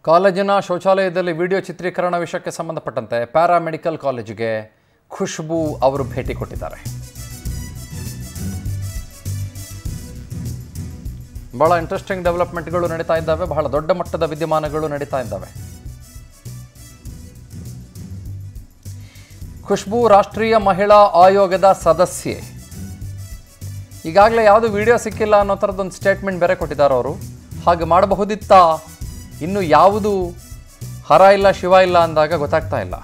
ಕಾಲೇಜಿನ ಶೌಚಾಲಯದಲ್ಲಿ ವಿಡಿಯೋ ಚಿತ್ರೀಕರಣ ವಿಷಯಕ್ಕೆ ಸಂಬಂಧಪಟ್ಟಂತೆ ಪ್ಯಾರಾಮೆಡಿಕಲ್ ಕಾಲೇಜಿಗೆ ಖುಷ್ಬೂ ಅವರು ಭೇಟಿ ಕೊಟ್ಟಿದ್ದಾರೆ ಬಹಳ ಇಂಟ್ರೆಸ್ಟಿಂಗ್ ಡೆವಲಪ್ಮೆಂಟ್ಗಳು ನಡೀತಾ ಇದ್ದಾವೆ ಬಹಳ ದೊಡ್ಡ ಮಟ್ಟದ ವಿದ್ಯಮಾನಗಳು ನಡೀತಾ ಇದ್ದಾವೆ ಖುಷ್ಬೂ ರಾಷ್ಟ್ರೀಯ ಮಹಿಳಾ ಆಯೋಗದ ಸದಸ್ಯೆ ಈಗಾಗಲೇ ಯಾವುದು ವಿಡಿಯೋ ಸಿಕ್ಕಿಲ್ಲ ಅನ್ನೋ ಥರದ್ದೊಂದು ಸ್ಟೇಟ್ಮೆಂಟ್ ಬೇರೆ ಕೊಟ್ಟಿದ್ದಾರೆ ಅವರು ಹಾಗೆ ಮಾಡಬಹುದಿತ್ತಾ ಇನ್ನು ಯಾವುದು ಹರ ಇಲ್ಲ ಶಿವ ಇಲ್ಲ ಅಂದಾಗ ಗೊತ್ತಾಗ್ತಾ ಇಲ್ಲ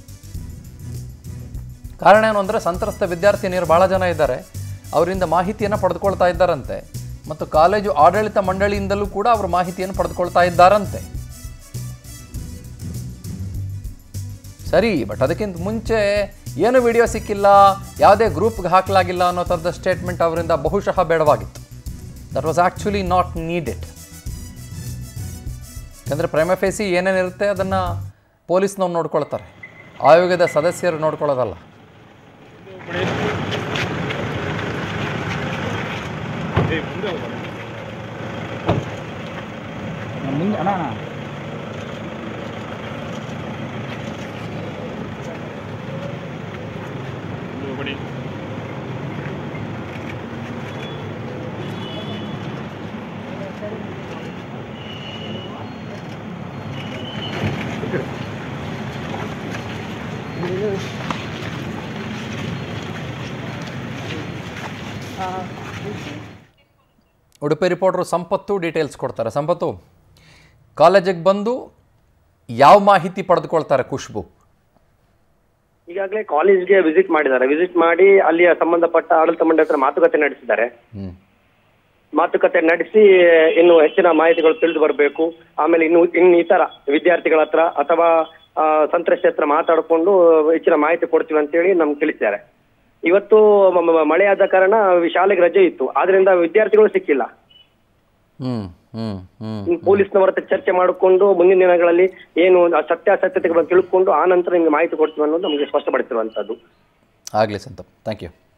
ಕಾರಣ ಏನು ಅಂದರೆ ಸಂತ್ರಸ್ತ ವಿದ್ಯಾರ್ಥಿನಿಯರು ಭಾಳ ಜನ ಇದ್ದಾರೆ ಅವರಿಂದ ಮಾಹಿತಿಯನ್ನು ಪಡೆದುಕೊಳ್ತಾ ಇದ್ದಾರಂತೆ ಮತ್ತು ಕಾಲೇಜು ಆಡಳಿತ ಮಂಡಳಿಯಿಂದಲೂ ಕೂಡ ಅವರು ಮಾಹಿತಿಯನ್ನು ಪಡೆದುಕೊಳ್ತಾ ಇದ್ದಾರಂತೆ ಸರಿ ಬಟ್ ಅದಕ್ಕಿಂತ ಮುಂಚೆ ಏನು ವಿಡಿಯೋ ಸಿಕ್ಕಿಲ್ಲ ಯಾವುದೇ ಗ್ರೂಪ್ಗೆ ಹಾಕಲಾಗಿಲ್ಲ ಅನ್ನೋ ಥರದ ಸ್ಟೇಟ್ಮೆಂಟ್ ಅವರಿಂದ ಬಹುಶಃ ಬೇಡವಾಗಿತ್ತು that was actually not needed ಯಾಕಂದರೆ ಪ್ರೇಮಫೇಸಿ ಏನೇನಿರುತ್ತೆ ಅದನ್ನು ಪೊಲೀಸ್ನವ್ರು ನೋಡ್ಕೊಳ್ತಾರೆ ಆಯೋಗದ ಸದಸ್ಯರು ನೋಡ್ಕೊಳ್ಳೋದಲ್ಲ ಮುಂದೆ ಅಣ್ಣ ಅಣ್ಣ ಉಡುಪಿ ರಿಪೋರ್ಟ್ರು ಸಂಪತ್ತು ಡೀಟೇಲ್ಸ್ ಕೊಡ್ತಾರೆ ಸಂಪತ್ತು ಕಾಲೇಜಿಗೆ ಬಂದು ಯಾವ ಮಾಹಿತಿ ಪಡೆದುಕೊಳ್ತಾರೆ ಖುಷ್ಬು ಈಗಾಗಲೇ ಕಾಲೇಜ್ಗೆ ವಿಸಿಟ್ ಮಾಡಿದ್ದಾರೆ ವಿಸಿಟ್ ಮಾಡಿ ಅಲ್ಲಿಯ ಸಂಬಂಧಪಟ್ಟ ಆಡಳಿತ ಮಂಡಳಿ ಹತ್ರ ಮಾತುಕತೆ ನಡೆಸಿದ್ದಾರೆ ಹ್ಞೂ ಮಾತುಕತೆ ನಡೆಸಿ ಇನ್ನು ಹೆಚ್ಚಿನ ಮಾಹಿತಿಗಳು ತಿಳಿದು ಬರಬೇಕು ಆಮೇಲೆ ಇನ್ನು ಇನ್ನು ಇತರ ವಿದ್ಯಾರ್ಥಿಗಳ ಹತ್ರ ಅಥವಾ ಆ, ಸಂತ್ರಸ್ತೆ ಹತ್ರ ಮಾತಾಡಿಕೊಂಡು ಹೆಚ್ಚಿನ ಮಾಹಿತಿ ಕೊಡ್ತೀವಿ ಅಂತೇಳಿ ನಮ್ಗೆ ತಿಳಿಸಿದ್ದಾರೆ ಇವತ್ತು ಮ- ಮ- ಮಳೆಯಾದ ಕಾರಣ ಶಾಲೆಗೆ ರಜೆ ಇತ್ತು ಆದ್ರಿಂದ ವಿದ್ಯಾರ್ಥಿಗಳು ಸಿಕ್ಕಿಲ್ಲ ಹ್ಞೂ ಹ್ಞೂ ಹ್ಞೂ ಇನ್ನು ಪೊಲೀಸ್ನವರ ಹತ್ರ ಚರ್ಚೆ ಮಾಡಿಕೊಂಡು ಮುಂದಿನ ದಿನಗಳಲ್ಲಿ ಏನು ಆ ಸತ್ಯಾಸತ್ಯತೆಗಳನ್ನು ತಿಳ್ಕೊಂಡು ಆ ನಂತರ ನಿಮ್ಗೆ ಮಾಹಿತಿ ಕೊಡ್ತೀವಿ ಅನ್ನೋದು ನಮಗೆ ಸ್ಪಷ್ಟಪಡಿಸಿರುವಂತದ್ದು ಆಗಲಿ ಸಂತಪ್ ಥ್ಯಾಂಕ್ ಯು